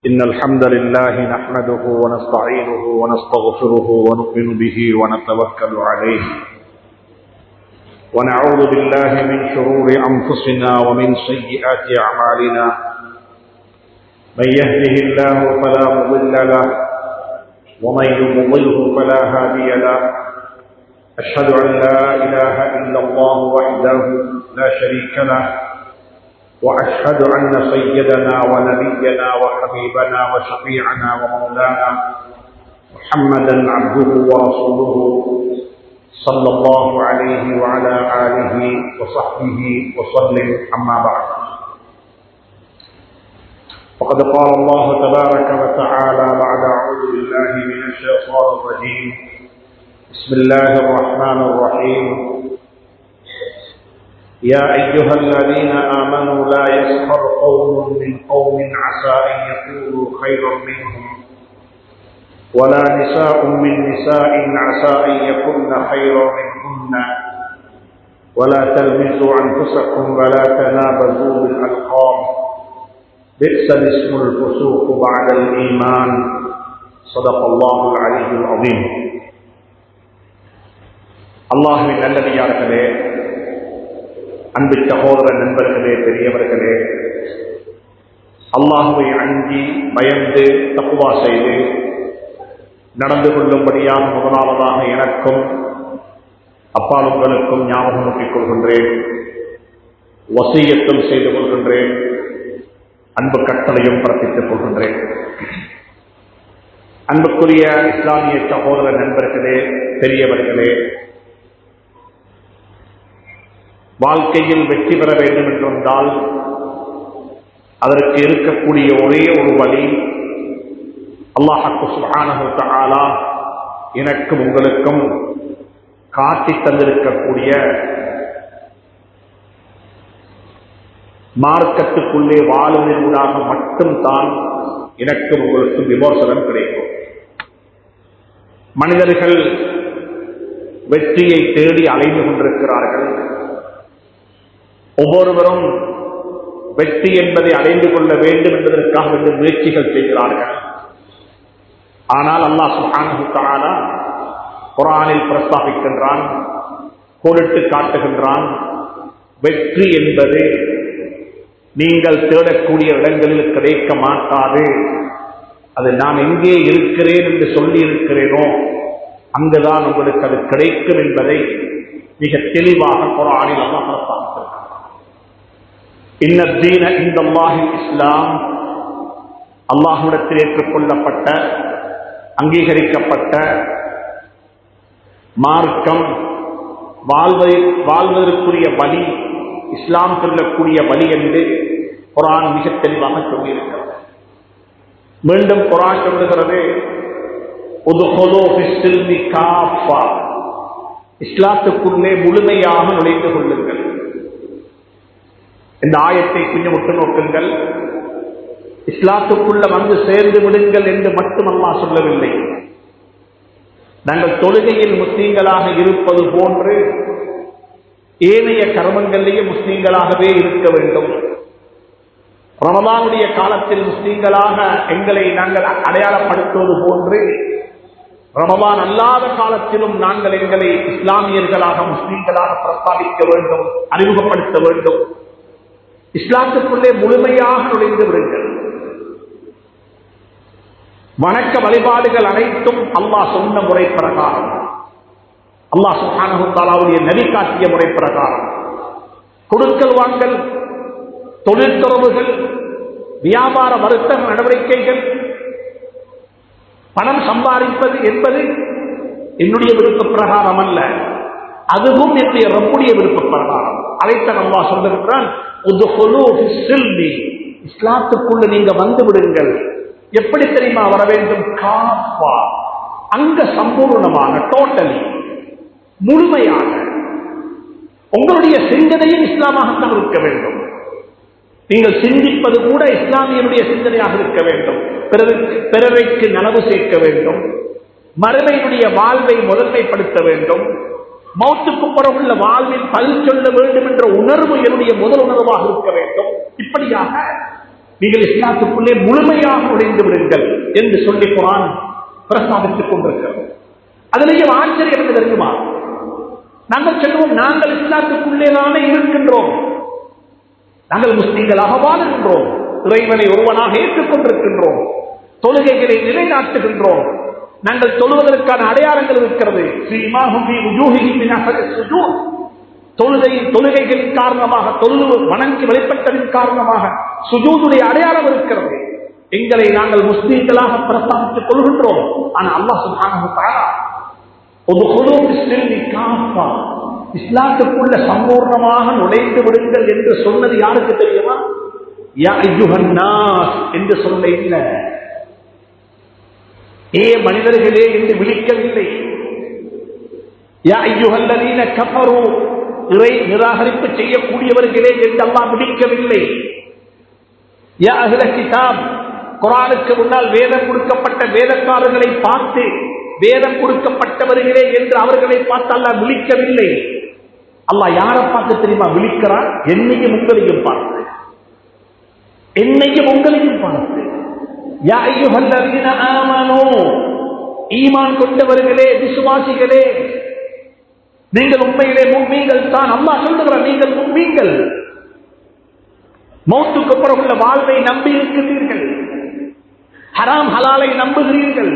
إن الحمد لله نحمده ونستعينه ونستغفره ونؤمن به ونتوكل عليه ونعوذ بالله من شرور أنفسنا ومن سيئات أعمالنا من يهده الله فلا مضل له ومن يضلله فلا هادي له أشهد أن لا إله إلا الله وحده لا شريك له وأشهد أن سيدنا ونبينا وحبيبنا وشفيعنا ومولانا محمدا عبده ورسوله صلى الله عليه وعلى آله وصحبه وسلم أما بعد وقد قال الله تبارك وتعالى بعد أعوذ بالله من الشيطان الرجيم بسم الله الرحمن الرحيم يا أيها الذين آمنوا لا يسخر قوم من قوم عسى أن يكونوا خيرا منهم ولا نساء من نساء عسى أن يكن خيرا منهن ولا تلمزوا أنفسكم ولا تنابزوا بالألقاب بئس الاسم الفسوق بعد الإيمان صدق الله العلي العظيم الله من الذي يعرفه அன்பு சகோதர நண்பர்களே பெரியவர்களே அல்லாஹுவை அஞ்சி பயந்து தப்புவா செய்து நடந்து கொள்ளும்படியாக முதலாவதாக எனக்கும் அப்பால் உங்களுக்கும் ஞாபகம் ஊட்டிக் கொள்கின்றேன் வசியத்தும் செய்து கொள்கின்றேன் அன்பு கட்டளையும் பிறப்பித்துக் கொள்கின்றேன் அன்புக்குரிய இஸ்லாமிய சகோதர நண்பர்களே பெரியவர்களே வாழ்க்கையில் வெற்றி பெற வேண்டும் என்றிருந்தால் அதற்கு இருக்கக்கூடிய ஒரே ஒரு வழி அல்லாஹு சுகானா எனக்கும் உங்களுக்கும் காட்டி தந்திருக்கக்கூடிய மார்க்கத்துக்குள்ளே வாழுவதற்காக மட்டும்தான் எனக்கும் உங்களுக்கும் விமோசனம் கிடைக்கும் மனிதர்கள் வெற்றியை தேடி அலைந்து கொண்டிருக்கிறார்கள் ஒவ்வொருவரும் வெற்றி என்பதை அடைந்து கொள்ள வேண்டும் என்பதற்காக வேண்டிய முயற்சிகள் செய்கிறார்கள் ஆனால் அல்லாஹ் சுஹானா குரானில் பிரஸ்தாபிக்கின்றான் கோடிட்டு காட்டுகின்றான் வெற்றி என்பது நீங்கள் தேடக்கூடிய இடங்களில் கிடைக்க மாட்டாது அது நான் எங்கே இருக்கிறேன் என்று சொல்லி இருக்கிறேனோ அங்குதான் உங்களுக்கு அது கிடைக்கும் என்பதை மிக தெளிவாக குரானில் அல்லாஹ் பிரஸ்தாபிக்கிறான் இன்னத்தீன இந்த அல்லாஹின் இஸ்லாம் அல்லாஹுடத்தில் ஏற்றுக்கொள்ளப்பட்ட அங்கீகரிக்கப்பட்ட மார்க்கம் வாழ்வை வாழ்வதற்குரிய வழி இஸ்லாம் சொல்லக்கூடிய வழி என்று குரான் மிக தெளிவாக சொல்லியிருக்கிறது மீண்டும் குரான் சொல்லுகிறது இஸ்லாத்துக்குள்ளே முழுமையாக நுழைந்து கொள்ளுங்கள் இந்த ஆயத்தை கொஞ்சம் உற்று நோக்குங்கள் இஸ்லாத்துக்குள்ள வந்து சேர்ந்து விடுங்கள் என்று மட்டும் அல்லா சொல்லவில்லை நாங்கள் தொழுகையில் முஸ்லீம்களாக இருப்பது போன்று ஏனைய கர்மங்களிலேயே முஸ்லீம்களாகவே இருக்க வேண்டும் ரமதானுடைய காலத்தில் முஸ்லீம்களாக எங்களை நாங்கள் அடையாளப்படுத்துவது போன்று ரமதான் அல்லாத காலத்திலும் நாங்கள் எங்களை இஸ்லாமியர்களாக முஸ்லீம்களாக பிரஸ்தாபிக்க வேண்டும் அறிமுகப்படுத்த வேண்டும் இஸ்லாத்துக்குள்ளே முழுமையாக நுழைந்து விடுங்கள் வணக்க வழிபாடுகள் அனைத்தும் அல்லாஹ் சொன்ன முறை பிரகாரம் அல்லாஹ் சுஹானகுத்தாலாவுடைய நதி காட்டிய முறை பிரகாரம் கொடுக்கல் வாங்கல் தொழிற்துறவுகள் வியாபார வர்த்தக நடவடிக்கைகள் பணம் சம்பாதிப்பது என்பது என்னுடைய விருப்ப பிரகாரம் அல்ல அதுவும் என்னுடைய ரப்புடைய விருப்ப பிரகாரம் அதைத்தான் அல்லா சொல்லிருக்கிறான் இஸ்லாத்துக்குள்ள நீங்க வந்து விடுங்கள் எப்படி தெரியுமா வர வேண்டும் காப்பா அங்க சம்பூர்ணமான டோட்டலி முழுமையாக உங்களுடைய சிந்தனையும் இஸ்லாமாகத்தான் இருக்க வேண்டும் நீங்கள் சிந்திப்பது கூட இஸ்லாமியனுடைய சிந்தனையாக இருக்க வேண்டும் பிறரைக்கு நனவு சேர்க்க வேண்டும் மறுமையினுடைய வாழ்வை முதன்மைப்படுத்த வேண்டும் மௌத்துக்கு புறமுள்ள வாழ்வில் பல் சொல்ல வேண்டும் என்ற உணர்வு என்னுடைய முதல் உணர்வாக இருக்க வேண்டும் இப்படியாக நீங்கள் இஸ்லாத்துக்குள்ளே முழுமையாக நுழைந்து விடுங்கள் என்று சொல்லி குரான் பிரஸ்தாபித்துக் கொண்டிருக்கிறது அதிலேயும் ஆச்சரியம் என்ன தெரியுமா நாங்கள் சொல்லுவோம் நாங்கள் இஸ்லாத்துக்குள்ளே தானே இருக்கின்றோம் நாங்கள் முஸ்லீம்களாக வாழுகின்றோம் இறைவனை ஒருவனாக ஏற்றுக்கொண்டிருக்கின்றோம் தொழுகைகளை நிலைநாட்டுகின்றோம் நாங்கள் தொழுவதற்கான அடையாளங்கள் இருக்கிறது தொழுகை தொழுகைகளின் காரணமாக தொழுது வணங்கி வெளிப்பட்டதின் காரணமாக சுஜூதுடைய அடையாளம் இருக்கிறது எங்களை நாங்கள் முஸ்லீம்களாக பிரஸ்தாபித்துக் கொள்கின்றோம் ஆனால் அல்லாஹ் சுபான ஒரு குழு காப்பா இஸ்லாத்துக்குள்ள சம்பூர்ணமாக நுழைந்து விடுங்கள் என்று சொன்னது யாருக்கு தெரியுமா யா ஐயுகன்னாஸ் என்று சொல்ல இல்லை ஏ மனிதர்களே என்று விழிக்கவில்லை யா ஐயுகல்லதீன கஃபரு இறை நிராகரிப்பு செய்யக்கூடியவர்களே என்று அல்லாஹ் விழிக்கவில்லை யா அகில கிதாப் குரானுக்கு முன்னால் வேதம் கொடுக்கப்பட்ட வேதக்காரர்களை பார்த்து வேதம் கொடுக்கப்பட்டவர்களே என்று அவர்களை பார்த்து அல்லாஹ் விழிக்கவில்லை அல்லாஹ் யாரை பார்த்து தெரியுமா விழிக்கிறான் என்னையும் உங்களையும் பார்த்து என்னையும் உங்களையும் பார்த்து யா ஐயுஹல்லதீன ஆமனூ ஈமான் கொண்டவர்களே விசுவாசிகளே நீங்கள் உண்மையிலே முன்மீங்கள் தான் அல்லாஹ் சொல்லுகிற நீங்கள் முன்மீங்கள் மௌத்துக்கு அப்புறம் உள்ள வாழ்வை நம்பி இருக்கின்றீர்கள் ஹராம் ஹலாலை நம்புகிறீர்கள்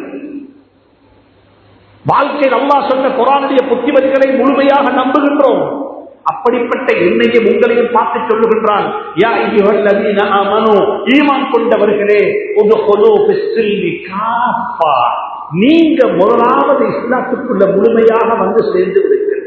வாழ்க்கையில் அல்லாஹ் சொன்ன குரானுடைய புத்திமதிகளை முழுமையாக நம்புகின்றோம் அப்படிப்பட்ட என்னையும் உங்களையும் பார்த்து சொல்லுகின்றான் யா ஐயுஹல்லதீன ஆமனூ ஈமான் கொண்டவர்களே உதுஹுலூ ஃபிஸ்ஸில்மி காஃபா நீங்க முதலாவது இஸ்லாத்துக்குள்ள முழுமையாக வந்து சேர்ந்து விடுங்கள்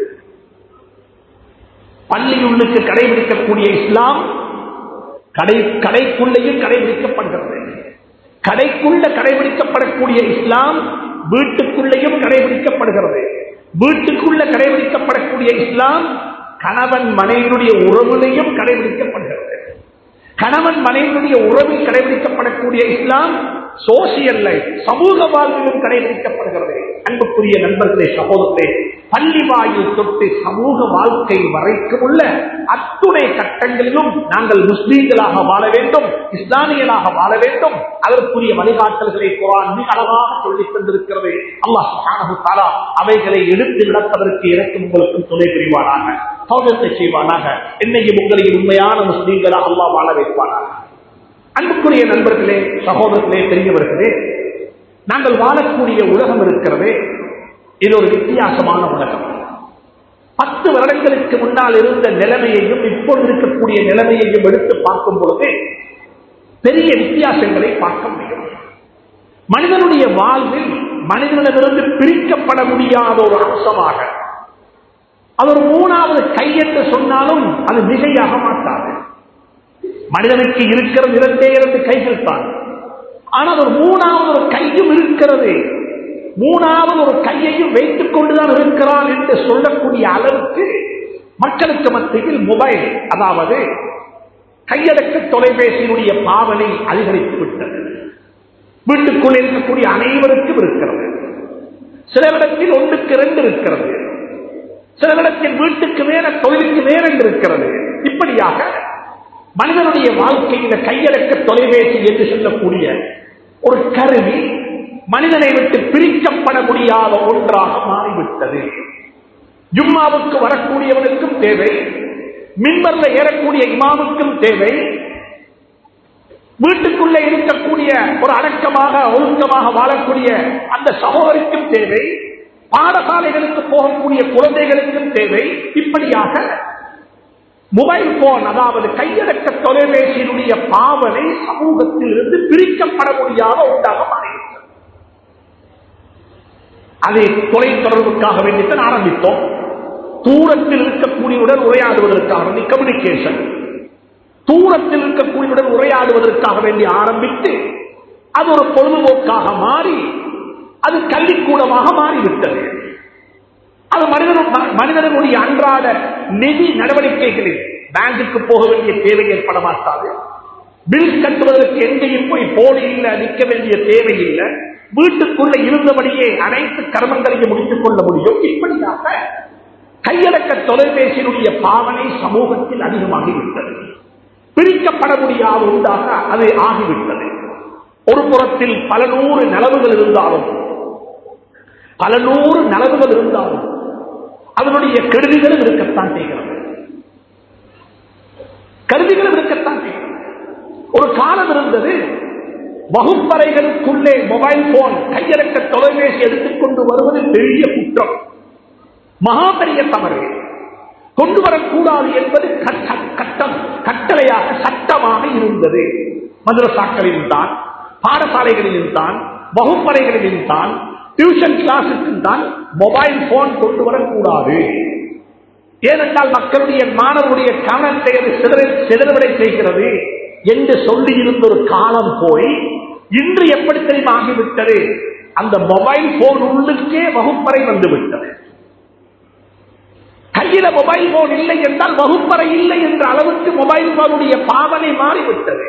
பள்ளியுள்ளுக்கு கடைபிடிக்கக்கூடிய இஸ்லாம் கடை கடைக்குள்ளேயும் கடைபிடிக்கப்படுகிறது கடைக்குள்ள கடைபிடிக்கப்படக்கூடிய இஸ்லாம் வீட்டுக்குள்ளேயும் கடைபிடிக்கப்படுகிறது வீட்டுக்குள்ள கடைபிடிக்கப்படக்கூடிய இஸ்லாம் கணவன் மனைவியுடைய உறவிலையும் கடைபிடிக்கப்படுகிறது கணவன் மனைவியுடைய உறவில் கடைபிடிக்கப்படக்கூடிய இஸ்லாம் சோசியல் லைஃப் சமூக வாழ்விலும் கடைபிடிக்கப்படுகிறது அன்புக்குரிய நண்பர்களே சகோதரர்களே பள்ளி வாயில் தொட்டு சமூக வாழ்க்கை வரைக்கும் உள்ள அத்துணை கட்டங்களிலும் நாங்கள் முஸ்லீம்களாக வாழ வேண்டும் இஸ்லாமியலாக வாழ வேண்டும் அதற்குரிய வழிகாட்டல்களை குரான் மிக அழகாக சொல்லித் தந்திருக்கிறது அல்லாஹ் சுப்ஹானஹு தஆலா அவைகளை எடுத்து நடப்பதற்கு எனக்கும் உங்களுக்கும் துணை புரிவானாக சௌகத்தை செய்வானாக என்னையும் உங்களையும் உண்மையான முஸ்லீம்களாக அல்லாஹ் வாழ வைப்பானாக அன்புக்குரிய நண்பர்களே சகோதரர்களே பெரியவர்களே நாங்கள் வாழக்கூடிய உலகம் இருக்கிறதே இது ஒரு வித்தியாசமான உலகம் பத்து வருடங்களுக்கு முன்னால் இருந்த நிலைமையையும் இப்போது இருக்கக்கூடிய நிலைமையையும் எடுத்து பார்க்கும் பொழுது பெரிய வித்தியாசங்களை பார்க்க முடியும் மனிதனுடைய வாழ்வில் மனிதனிடமிருந்து பிரிக்கப்பட முடியாத ஒரு அம்சமாக அது ஒரு மூணாவது கை என்று சொன்னாலும் அது மிகையாக மாட்டாது மனிதனுக்கு இருக்கிறது இரண்டே இரண்டு கைகள் தான் ஆனால் ஒரு மூணாவது ஒரு கையும் இருக்கிறது மூணாவது ஒரு கையையும் வைத்துக் கொண்டுதான் இருக்கிறான் என்று சொல்லக்கூடிய அளவுக்கு மக்களுக்கு மத்தியில் மொபைல் அதாவது கையடக்க தொலைபேசியினுடைய பாவனை அதிகரித்து விட்டது வீட்டுக்குள் இருக்கக்கூடிய அனைவருக்கும் இருக்கிறது சிலரிடத்தில் ஒன்றுக்கு இரண்டு இருக்கிறது சிலரிடத்தில் வீட்டுக்கு மேல தொழிலுக்கு நேரம் இருக்கிறது இப்படியாக மனிதனுடைய வாழ்க்கையில கையடக்க தொலைபேசி என்று சொல்லக்கூடிய ஒரு கருவி மனிதனை விட்டு பிரிக்கப்பட முடியாத ஒன்றாக மாறிவிட்டது ஜும்மாவுக்கு வரக்கூடியவனுக்கும் தேவை மின்பர்ல ஏறக்கூடிய இமாமுக்கும் தேவை வீட்டுக்குள்ளே இருக்கக்கூடிய ஒரு அடக்கமாக ஒழுக்கமாக வாழக்கூடிய அந்த சகோதரிக்கும் தேவை பாடசாலைகளுக்கு போகக்கூடிய குழந்தைகளுக்கும் தேவை இப்படியாக மொபைல் போன் அதாவது கையடக்க தொலைபேசியினுடைய பாவனை சமூகத்தில் இருந்து பிரிக்கப்பட முடியாத ஒன்றாக மாறிவிட்டது அதை தொலை தொடர்புக்காக வேண்டித்தான் ஆரம்பித்தோம் தூரத்தில் இருக்கக்கூடியவுடன் உரையாடுவதற்காக வேண்டி கம்யூனிகேஷன் தூரத்தில் இருக்கக்கூடியவுடன் உரையாடுவதற்காக வேண்டி ஆரம்பித்து அது ஒரு பொழுதுபோக்காக மாறி அது கல்விக்கூடமாக மாறிவிட்டது அது மனிதன் மனிதனுடைய அன்றாட நிதி நடவடிக்கைகளில் பேங்குக்கு போக வேண்டிய தேவை ஏற்பட மாட்டாது பில் கட்டுவதற்கு எங்கேயும் போய் போலியில் நிற்க வேண்டிய தேவை இல்லை வீட்டுக்குள்ள இருந்தபடியே அனைத்து கர்மங்களையும் முடித்துக் கொள்ள முடியும் இப்படியாக கையடக்க தொலைபேசியினுடைய பாவனை சமூகத்தில் அதிகமாகிவிட்டது பிரிக்கப்பட முடியாத ஒன்றாக அது ஆகிவிட்டது ஒரு புறத்தில் பல நூறு நலவுகள் இருந்தாலும் பல நூறு நலவுகள் இருந்தாலும் அதனுடைய கருவிகளும் இருக்கத்தான் செய்கிறது கருவிகளும் இருக்கத்தான் செய்கிறது ஒரு காலம் இருந்தது வகுப்பறைகளுக்குள்ளே மொபைல் போன் கையடக்க தொலைபேசி எடுத்துக்கொண்டு வருவது பெரிய குற்றம் மகா பெரிய தவறு கொண்டு வரக்கூடாது என்பது கட்டம் கட்டளையாக சட்டமாக இருந்தது மதுரசாக்களில் தான் பாடசாலைகளிலும் தான் வகுப்பறைகளிலும் தான் டியூஷன் கிளாஸுக்கு தான் மொபைல் போன் கொண்டு வரக்கூடாது ஏனென்றால் மக்களுடைய மாணவருடைய கவனத்தை அது சிதறவிடை செய்கிறது என்று சொல்லி இருந்த ஒரு காலம் போய் இன்று எப்படி தெரியுமா ஆகிவிட்டது அந்த மொபைல் போன் உள்ளுக்கே வகுப்பறை வந்துவிட்டது கையில மொபைல் போன் இல்லை என்றால் வகுப்பறை இல்லை என்ற அளவுக்கு மொபைல் போனுடைய பாவனை மாறிவிட்டது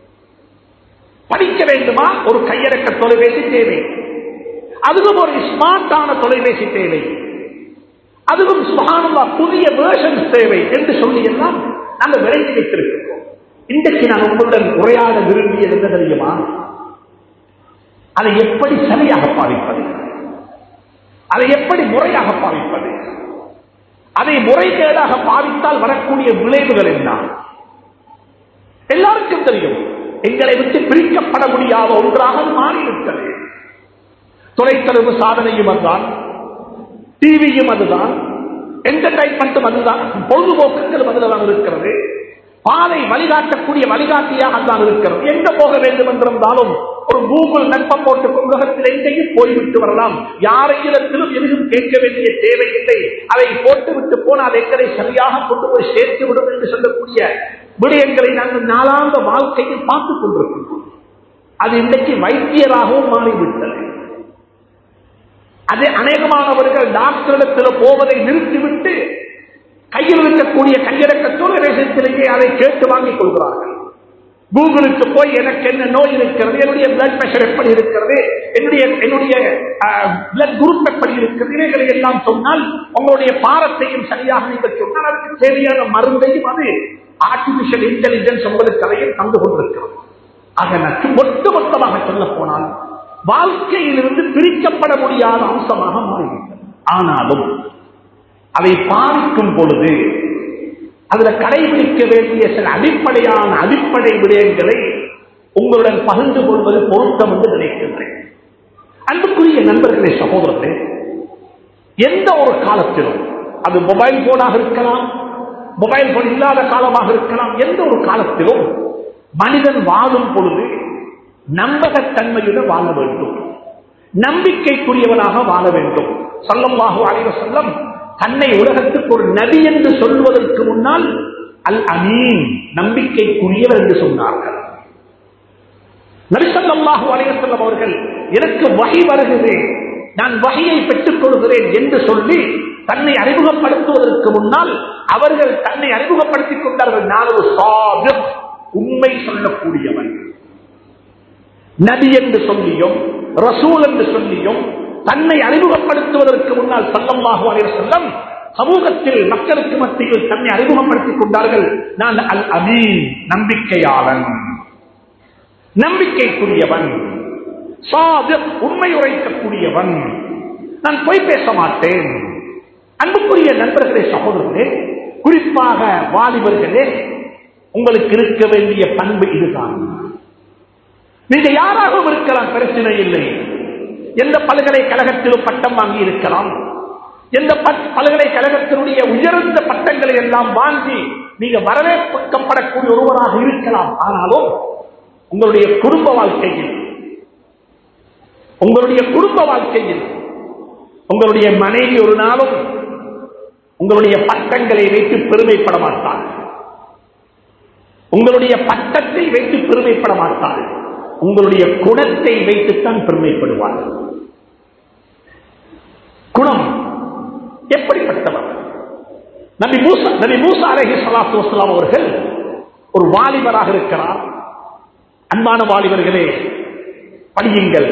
படிக்க வேண்டுமா ஒரு கையடக்க தொலைபேசி தேவை அதுவும் ஒரு ஸ்மார்ட்டான தொலைபேசி தேவை அதுவும் சுகானமா புதிய வேர்ஷன் தேவை என்று சொல்லி எல்லாம் நாங்கள் விரைந்து வைத்திருக்கிறோம் இன்றைக்கு நான் உங்களுடன் உரையாட விரும்பியது என்ன தெரியுமா அதை எப்படி சரியாக பாதிப்பது அதை எப்படி முறையாக பாதிப்பது அதை முறைகேடாக பாதித்தால் வரக்கூடிய விளைவுகள் என்ன எல்லாருக்கும் தெரியும் எங்களை விட்டு பிரிக்கப்பட முடியாத ஒன்றாக மாறிவிட்டது தொலைத்தொடர்பு சாதனையும் அதுதான் டிவியும் அதுதான் என்டர்டைன்மெண்ட்டும் அதுதான் பொழுதுபோக்குகளும் அதுதான் இருக்கிறது பாதை வழிகாட்டக்கூடிய வழிகாட்டியாக தான் இருக்கிறது எங்க போக வேண்டும் என்றிருந்தாலும் ஒரு கூகுள் நட்பம் போட்டு உலகத்தில் எங்கேயும் போய்விட்டு வரலாம் யாரையிடத்திலும் எதுவும் கேட்க வேண்டிய தேவையில்லை அதை போட்டுவிட்டு போனால் எங்களை சரியாக கொண்டு போய் சேர்த்து விடும் என்று சொல்லக்கூடிய விடயங்களை நாங்கள் நாளாந்த வாழ்க்கையில் பார்த்துக் கொண்டிருக்கிறோம் அது இன்றைக்கு வைத்தியராகவும் மாறிவிட்டது அது அநேகமானவர்கள் டாக்டரிடத்தில் போவதை நிறுத்திவிட்டு கையில் இருக்கக்கூடிய கையடக்க தொலைபேசியிலேயே அதை கேட்டு வாங்கிக் கொள்கிறார்கள் கூகுளுக்கு போய் எனக்கு என்ன நோய் இருக்கிறது என்னுடைய பிளட் பிரஷர் எப்படி இருக்கிறது என்னுடைய என்னுடைய பிளட் குரூப் எப்படி இருக்கிறது இவைகளை எல்லாம் சொன்னால் உங்களுடைய பாரத்தையும் சரியாக நீங்கள் சொன்னால் அதுக்கு தேவையான மருந்தையும் அது ஆர்டிபிஷியல் இன்டெலிஜென்ஸ் உங்களுக்கு அதையும் தந்து கொண்டிருக்கிறது அதற்கு ஒட்டு மொத்தமாக சொல்ல போனால் வாழ்க்கையிலிருந்து பிரிக்கப்பட முடியாத அம்சமாக மாறிவிட்டது ஆனாலும் அதை பாதிக்கும் பொழுது அதுல கடைபிடிக்க வேண்டிய சில அடிப்படையான அடிப்படை விடயங்களை உங்களுடன் பகிர்ந்து கொள்வது பொருத்தம் என்று நினைக்கின்றேன் அன்புக்குரிய நண்பர்களே சகோதரர்களே எந்த ஒரு காலத்திலும் அது மொபைல் போனாக இருக்கலாம் மொபைல் போன் இல்லாத காலமாக இருக்கலாம் எந்த ஒரு காலத்திலும் மனிதன் வாழும் பொழுது நம்பகத்தன்மையுடன் வாழ வேண்டும் நம்பிக்கைக்குரியவனாக வாழ வேண்டும் சொல்லம்பாக அலைவ செல்லம் தன்னை உலகத்துக்கு ஒரு நதி என்று சொல்வதற்கு முன்னால் அல் அமீன் நம்பிக்கைக்குரியவர் என்று சொன்னார்கள் நரிசல்லாஹு அலைவசல்லம் அவர்கள் எனக்கு வகை வருகிறேன் நான் வகையை பெற்றுக் கொள்கிறேன் என்று சொல்லி தன்னை அறிமுகப்படுத்துவதற்கு முன்னால் அவர்கள் தன்னை அறிமுகப்படுத்திக் கொண்டார்கள் நான் ஒரு சாதம் உண்மை சொல்லக்கூடியவன் நபி என்று சொல்லியும் ரசூல் என்று சொல்லியும் தன்னை அறிமுகப்படுத்துவதற்கு முன்னால் சல்லமாக அலைவர் செல்லம் சமூகத்தில் மக்களுக்கு மத்தியில் தன்னை அறிமுகப்படுத்திக் கொண்டார்கள் நான் அல் அமீன் நம்பிக்கையாளன் நம்பிக்கைக்குரியவன் சாதிக் உண்மை உரைக்கக்கூடியவன் நான் பொய் பேச மாட்டேன் அன்புக்குரிய நண்பர்களே சகோதரர்களே குறிப்பாக வாலிபர்களே உங்களுக்கு இருக்க வேண்டிய பண்பு இதுதான் நீங்க யாராகவும் இருக்கலாம் பிரச்சனை இல்லை எந்த பல்கலைக்கழகத்திலும் பட்டம் வாங்கி இருக்கலாம் எந்த பல்கலைக்கழகத்தினுடைய உயர்ந்த பட்டங்களை எல்லாம் வாங்கி நீங்க வரவேற்கப்படக்கூடிய ஒருவராக இருக்கலாம் ஆனாலும் உங்களுடைய குடும்ப வாழ்க்கையில் உங்களுடைய குடும்ப வாழ்க்கையில் உங்களுடைய மனைவி ஒரு நாளும் உங்களுடைய பட்டங்களை வைத்து பெருமைப்பட மாட்டார் உங்களுடைய பட்டத்தை வைத்து பெருமைப்பட மாட்டார் உங்களுடைய குணத்தை வைத்துத்தான் பெருமைப்படுவார் குணம் எப்படிப்பட்டவர் நபி மூசா நபி மூசா அலஹி சலாத்து வசலாம் அவர்கள் ஒரு வாலிபராக இருக்கிறார் அன்பான வாலிபர்களே படியுங்கள்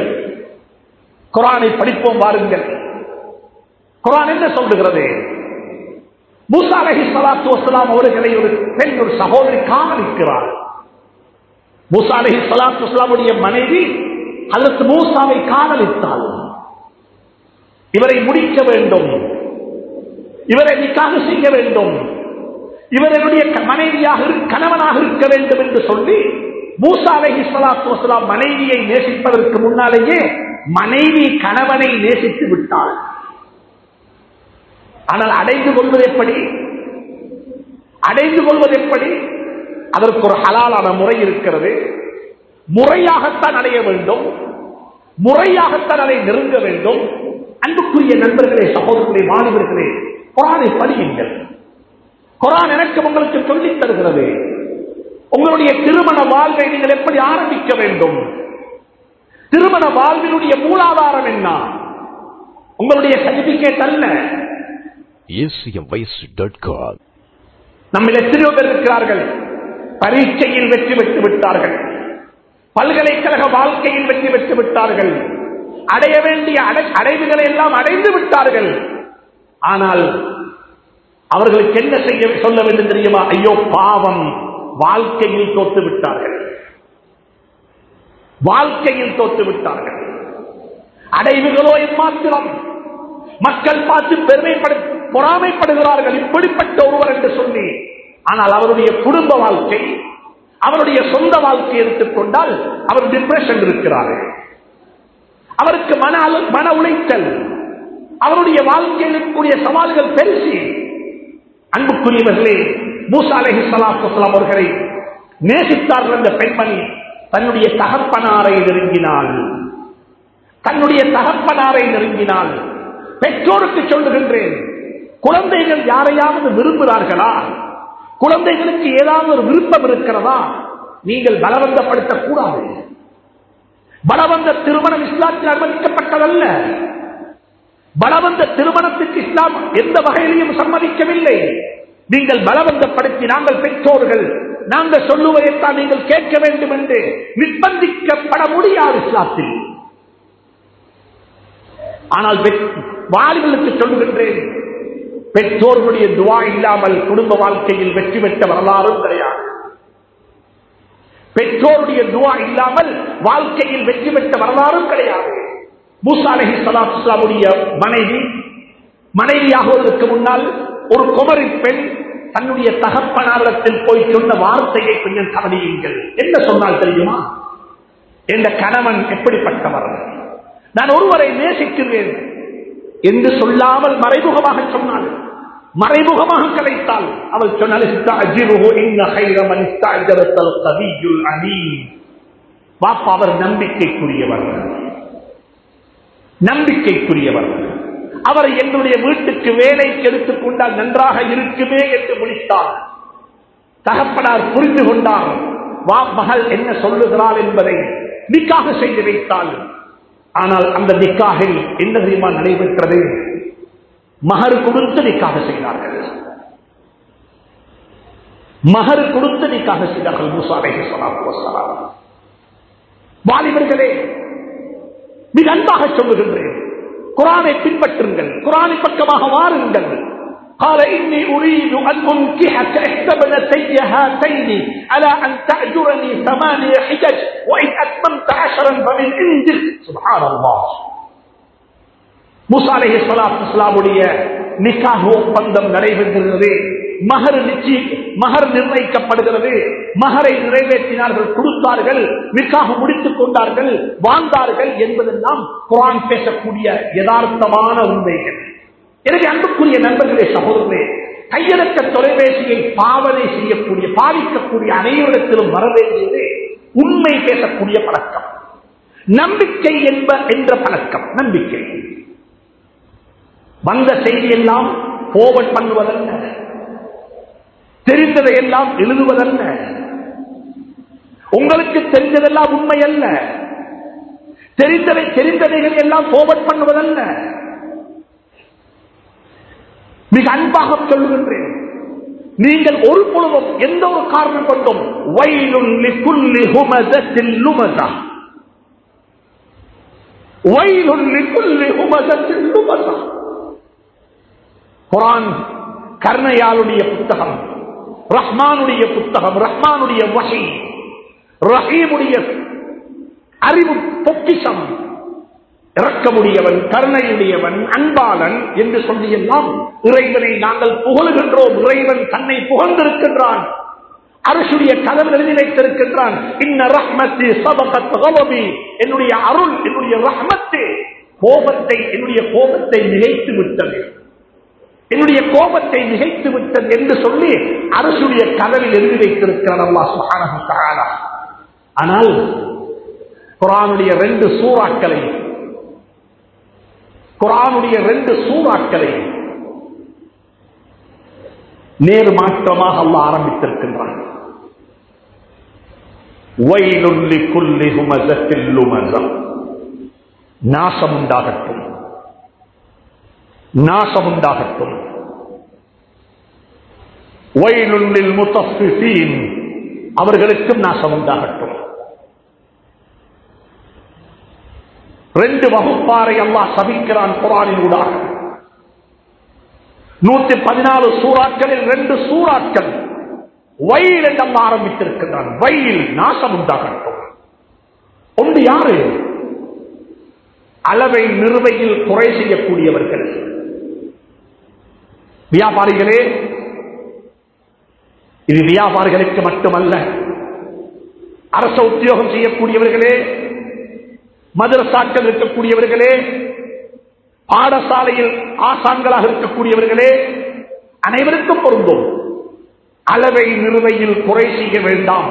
குரானை படிப்போம் வாருங்கள் குரான் என்ன சொல்லுகிறது மூசா அலஹி சலாத்து வசலாம் அவர்களை ஒரு பெண் ஒரு சகோதரி காதலிக்கிறார் மூசா அலஹி சலாத்து வசலாமுடைய மனைவி அல்லது மூசாவை காதலித்தாள் இவரை முடிக்க வேண்டும் இவரை நிக்காக செய்ய வேண்டும் இவருடைய மனைவியாக கணவனாக இருக்க வேண்டும் என்று சொல்லி மூசா அலஹி சலாத்து வசலாம் மனைவியை நேசிப்பதற்கு முன்னாலேயே மனைவி கணவனை நேசித்து விட்டாள் ஆனால் அடைந்து கொள்வது எப்படி அடைந்து கொள்வது எப்படி அதற்கு ஒரு ஹலாலான முறை இருக்கிறது முறையாகத்தான் அடைய வேண்டும் முறையாகத்தான் அதை நெருங்க வேண்டும் அன்புக்குரிய நண்பர்களே சகோதரர்களே மாணவர்களே குரானை படியுங்கள் குரான் எனக்கு உங்களுக்கு சொல்லித் தருகிறது உங்களுடைய திருமண வாழ்வை நீங்கள் எப்படி ஆரம்பிக்க வேண்டும் திருமண வாழ்வினுடைய மூலாதாரம் என்ன உங்களுடைய சர்டிபிகேட் அல்ல acmvoice.com நம்ம எத்தனையோ பேர் இருக்கிறார்கள் பரீட்சையில் வெற்றி பெற்று விட்டார்கள் பல்கலைக்கழக வாழ்க்கையில் வெற்றி பெற்று விட்டார்கள் அடைய வேண்டிய அடை- அடைவுகளை எல்லாம் அடைந்து விட்டார்கள் ஆனால் அவர்களுக்கு என்ன செய்ய சொல்ல வேண்டும் தெரியுமா ஐயோ பாவம் வாழ்க்கையில் தோத்து விட்டார்கள் வாழ்க்கையில் தோத்து விட்டார்கள் அடைவுகளோ எம்மாத்திரம் மக்கள் பார்த்து பெருமைப்படு பொறாமைப்படுகிறார்கள் இப்படிப்பட்ட ஒருவர் என்று சொல்லி ஆனால் அவருடைய குடும்ப வாழ்க்கை அவருடைய சொந்த வாழ்க்கை எடுத்துக்கொண்டால் அவர் டிப்ரெஷன் இருக்கிறார் அவருக்கு மன அழு- மன உளைச்சல் அவருடைய வாழ்க்கையில் இருக்கக்கூடிய சவால்கள் பெருசி அன்புக்குரியவர்களே மூசா அலஹி சலாத்து அவர்களை நேசித்தார்கள் அந்த பெண்மணி தன்னுடைய தகப்பனாரை நெருங்கினாள் தன்னுடைய தகப்பனாரை நெருங்கினாள் பெற்றோருக்கு சொல்லுகின்றேன் குழந்தைகள் யாரையாவது விரும்புகிறார்களா குழந்தைகளுக்கு ஏதாவது ஒரு விருப்பம் இருக்கிறதா நீங்கள் பலவந்தப்படுத்தக் கூடாது பலவந்த திருமணம் இஸ்லாத்தில் அனுமதிக்கப்பட்டதல்ல பலவந்த திருமணத்துக்கு இஸ்லாம் எந்த வகையிலையும் சம்மதிக்கவில்லை நீங்கள் பலவந்தப்படுத்தி நாங்கள் பெற்றோர்கள் நாங்கள் சொல்லுவதைத்தான் நீங்கள் கேட்க வேண்டும் என்று நிர்பந்திக்கப்பட முடியாது இஸ்லாத்தில் ஆனால் பெற்- வாலிபர்களுக்கு சொல்லுகின்றேன் பெற்றோர்களுடைய துவா இல்லாமல் குடும்ப வாழ்க்கையில் வெற்றி பெற்ற வரலாறும் கிடையாது பெற்றோருடைய துவா இல்லாமல் வாழ்க்கையில் வெற்றி பெற்ற வரலாறும் கிடையாது மூசா அலஹி சலாத்துடைய மனைவி மனைவியாகுவதற்கு முன்னால் ஒரு குமரி பெண் தன்னுடைய தகப்பனாரிடத்தில் போய் சொன்ன வார்த்தையை கொஞ்சம் கவனியுங்கள் என்ன சொன்னால் தெரியுமா என்ற கணவன் எப்படிப்பட்டவர் நான் ஒருவரை நேசிக்கிறேன் என்று சொல்லாமல் மறைமுகமாக சொன்னாள் மறைமுகமாக கலைத்தாள் அவள் சொன்னாள் "இஸ்தஅஜிருஹு இன்ன கைர மன் இஸ்தஅஜரத்தல் கவியுல் அமீன்." பாப்பா அவர் நம்பிக்கைக்குரியவர் நம்பிக்கைக்குரியவர் அவரை எங்களுடைய வீட்டுக்கு வேலைக்கு எடுத்துக் கொண்டால் நன்றாக இருக்குமே என்று முடித்தார் தகப்பனார் புரிந்து கொண்டார் வா மகள் என்ன சொல்லுகிறாள் என்பதை நிக்காக செய்து வைத்தாள் ஆனால் அந்த நிக்காகில் என்ன தெரியுமா நடைபெற்றது மகர் கொடுத்து நிக்காக செய்தார்கள் மகர் கொடுத்து நிக்காக செய்தார்கள் மூசா அலைஹி ஸலாத்து வஸ்ஸலாம். வாலிபர்களே மிக அன்பாக சொல்லுகின்றேன் குரானை பின்பற்றுங்கள் குரானை பக்கமாக வாருங்கள் قال إني أريد أن أنكحك إحدى ابنتي هاتين على أن تأجرني ثمانية حجج وإن أتممت عشرا فمن عندك سبحان الله மூசா அலைஹி ஸலாத்து வஸலாமுடைய நிக்காஹ் ஒப்பந்தம் நடைபெறுகிறது மகர் நிச்சய மகர் நிர்ணயிக்கப்படுகிறது மகரை நிறைவேற்றினார்கள் கொடுத்தார்கள் நிக்காக முடித்துக் கொண்டார்கள் வாழ்ந்தார்கள் என்பதெல்லாம் குரான் பேசக்கூடிய யதார்த்தமான உண்மைகள் எனவே அன்புக்குரிய நண்பர்களே சகோதரர்களே கையடக்க தொலைபேசியை பாவனை செய்யக்கூடிய பாதிக்கக்கூடிய அனைவரிடத்திலும் வர வேண்டியது உண்மை பேசக்கூடிய பழக்கம் நம்பிக்கை என்ப என்ற பழக்கம் நம்பிக்கை வந்த செய்தி எல்லாம் போவட் பண்ணுவதல்ல தெரிந்ததை எல்லாம் எழுதுவதல்ல உங்களுக்கு தெரிந்ததெல்லாம் உண்மை அல்ல தெரிந்ததை தெரிந்ததைகள் எல்லாம் போவட் பண்ணுவதல்ல மிக அன்பாக சொல்லுகின்றேன் நீங்கள் ஒரு பொழுதும் எந்த ஒரு காரணம் கொண்டும் வயலுன் லிக்குல்லி ஹுமதத்தில் லுமதா வயலுன் லிக்குல்லி ஹுமதத்தில் லுமதா குரான் கர்ணையாளுடைய புத்தகம் ரஹ்மானுடைய புத்தகம் ரஹ்மானுடைய வகை ரஹீமுடைய அறிவு பொக்கிஷம் இறக்கமுடையவன் கருணையுடையவன் அன்பாளன் என்று சொல்லியெல்லாம் இறைவனை நாங்கள் புகழுகின்றோம் இறைவன் தன்னை புகழ்ந்திருக்கின்றான் அரசுடைய கதவு எழுதி வைத்திருக்கின்றான் இன்ன ரஹ்மத்து சபகத் கலபி என்னுடைய அருள் என்னுடைய ரஹ்மத்து கோபத்தை என்னுடைய கோபத்தை நிகழ்த்து விட்டது என்னுடைய கோபத்தை நிகழ்த்து விட்டது என்று சொல்லி அரசுடைய கதவில் எழுதி வைத்திருக்கிறார் அல்லாஹ் சுப்ஹானஹு வ தஆலா ஆனால் குரானுடைய ரெண்டு சூறாக்களை குரானுடைய ரெண்டு சூறாக்களை நேர் மாற்றமாக அல்ல ஆரம்பித்திருக்கின்றான் வயலுள்ளி குல்லி ஹுமசத்தில் லுமசம் நாசம் உண்டாகட்டும் நாசம் உண்டாகட்டும் வயலுள்ளில் முத்தஃபிஃபீன் அவர்களுக்கும் நாசம் உண்டாகட்டும் ரெண்டு வகுப்பாரை அல்லாஹ் சபிக்கிறான் குரானின் ஊடாக நூத்தி பதினாலு சூறாக்களில் ரெண்டு சூறாக்கள் வயல் என்று அல்லாஹ் ஆரம்பித்திருக்கிறான் வயல் நாசம் உண்டாகட்டும் ஒன்று யாரு அளவை நிறுவையில் குறை செய்யக்கூடியவர்கள் வியாபாரிகளே இது வியாபாரிகளுக்கு மட்டுமல்ல அரச உத்தியோகம் செய்யக்கூடியவர்களே மதரசாக்கள் இருக்கக்கூடியவர்களே பாடசாலையில் ஆசான்களாக இருக்கக்கூடியவர்களே அனைவருக்கும் பொருந்தும் அளவை நிறுவையில் குறை செய்ய வேண்டாம்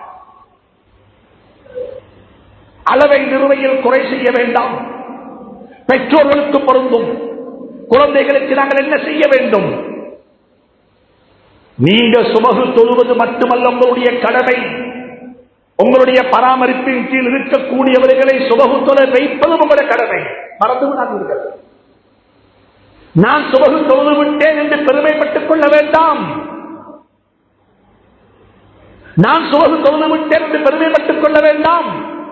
அளவை நிறுவையில் குறை செய்ய வேண்டாம் பெற்றோர்களுக்கு பொருந்தும் குழந்தைகளுக்கு நாங்கள் என்ன செய்ய வேண்டும் நீங்க சுமகு தொழுவது மட்டுமல்ல உங்களுடைய கடமை உங்களுடைய பராமரிப்பின் கீழ் இருக்கக்கூடியவர்களை சுபகு தொலை வைப்பதும் உங்களுடைய கடமை மறந்து விடாதீர்கள் நான் சுபகு தொழுது விட்டேன் என்று பெருமைப்பட்டுக் கொள்ள வேண்டாம் நான் சுபகு தொழுது விட்டேன் என்று பெருமைப்பட்டுக் கொள்ள வேண்டாம்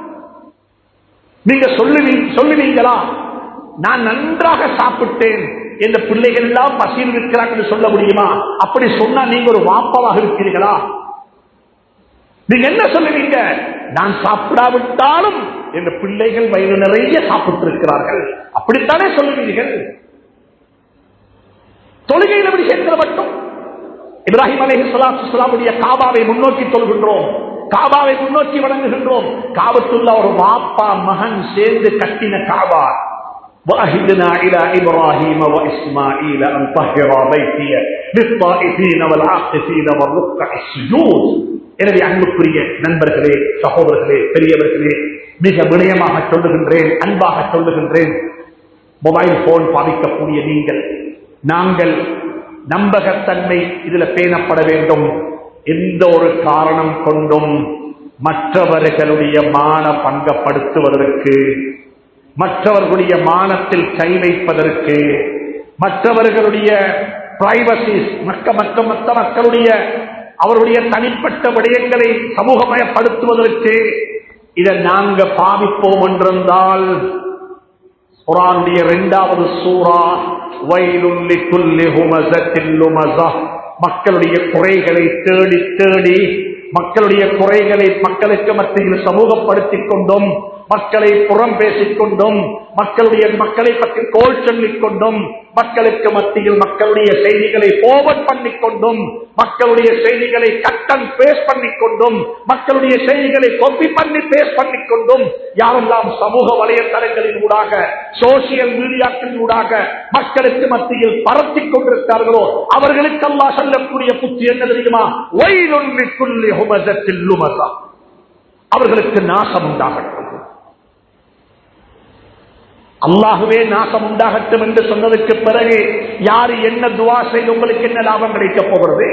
நீங்க சொல்லுவீ- சொல்லுவீங்களா நான் நன்றாக சாப்பிட்டேன் இந்த பிள்ளைகள் எல்லாம் பசியில் இருக்கிறாங்க என்று சொல்ல முடியுமா அப்படி சொன்னா நீங்க ஒரு வாப்பாவாக இருக்கிறீர்களா நீங்க என்ன சொல்லுவீங்க நான் சாப்பிடாவிட்டாலும் என்ற பிள்ளைகள் வயிறு நிறைய சாப்பிட்டு இருக்கிறார்கள் அப்படித்தானே சொல்லுவீர்கள் தொழுகையில் எப்படி சேர்க்கிற மட்டும் இப்ராஹிம் அலஹி சலாத்துடைய காபாவை முன்னோக்கி தொழுகின்றோம் காபாவை முன்னோக்கி வணங்குகின்றோம் காபத்துள்ள ஒரு வாப்பா மகன் சேர்ந்து கட்டின காபா وأهدنا إلى إبراهيم وإسماعيل أن طهر بيتي للطائفين والعاقفين والركع السجود எனவே அன்புக்குரிய நண்பர்களே சகோதரர்களே பெரியவர்களே மிக வினயமாக சொல்லுகின்றேன் அன்பாக சொல்லுகின்றேன் மொபைல் போன் பாதிக்கக்கூடிய நீங்கள் நாங்கள் நம்பகத்தன்மை இதுல பேணப்பட வேண்டும் எந்த ஒரு காரணம் கொண்டும் மற்றவர்களுடைய மான பங்கப்படுத்துவதற்கு மற்றவர்களுடைய மானத்தில் கை வைப்பதற்கு மற்றவர்களுடைய பிரைவசி மற்ற மற்ற மற்ற மக்களுடைய அவருடைய தனிப்பட்ட விடயங்களை சமூகமயப்படுத்துவதற்கு இதை நாங்க பாவிப்போம் என்றிருந்தால் குரானுடைய இரண்டாவது சூரா வயலுள்ளி குல்லி ஹுமசத்தில் லுமஸா. மக்களுடைய குறைகளை தேடி தேடி மக்களுடைய குறைகளை மக்களுக்கு மத்தியில் சமூகப்படுத்திக் கொண்டும் மக்களை புறம் பேசிக் கொண்டும் மக்களுடைய மக்களை பற்றி கோல் சொல்லிக் கொண்டும் மக்களுக்கு மத்தியில் மக்களுடைய செய்திகளை ஓவர் பண்ணிக் கொண்டும் மக்களுடைய செய்திகளை கட்டன் பேஸ் பண்ணிக் கொண்டும் மக்களுடைய செய்திகளை கொப்பி பண்ணி பேஸ் பண்ணிக் கொண்டும் யாரெல்லாம் சமூக வலைத்தளங்களின் ஊடாக சோசியல் மீடியாக்களின் ஊடாக மக்களுக்கு மத்தியில் பரத்திக் கொண்டிருக்கிறார்களோ அவர்களுக்கு அல்லாஹ் சொல்லக்கூடிய புத்தி என்ன தெரியுமா வயலுள்ளிக்குள்ளி ஹுமசத்தில் லுமசா அவர்களுக்கு நாசம் உண்டாகட்டும் அல்லாஹுவே நாசம் உண்டாகட்டும் என்று சொன்னதுக்கு பிறகு யாரு என்ன துவா செய்து உங்களுக்கு என்ன லாபம் கிடைக்கப் போகிறது